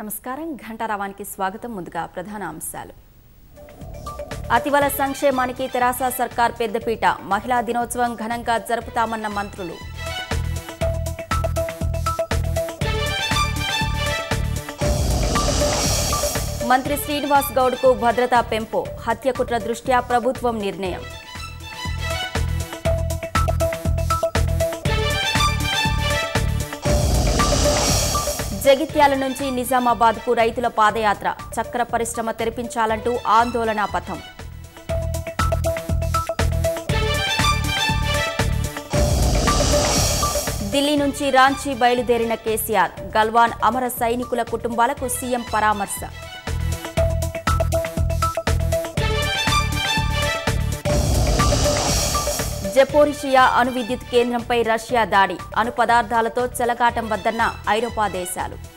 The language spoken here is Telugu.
నమస్కారం ఘంటారావానికి స్వాగతం ముందుగా ప్రధాన అంశాలు అతివల సంక్షేమానికి తెరాస సర్కార్ పెద్దపీట మహిళా దినోత్సవం ఘనంగా జరుపుతామన్న మంత్రులు మంత్రి శ్రీనివాస్ గౌడ్కు భద్రతా పెంపు హత్యకుట్ర దృష్ట్యా ప్రభుత్వం నిర్ణయం జగిత్యాల నుంచి నిజామాబాద్కు రైతుల పాదయాత్ర చక్కెర పరిశ్రమ తెరిపించాలంటూ ఆందోళనా పథం ఢిల్లీ నుంచి రాంచీ బయలుదేరిన కేసీఆర్ గల్వాన్ అమర సైనికుల కుటుంబాలకు సీఎం పరామర్శ జపోరిషియా అణు విద్యుత్ కేంద్రంపై రష్యా దాడి అణు పదార్థాలతో చెలగాటం వద్దన్న ఐరోపా దేశాలు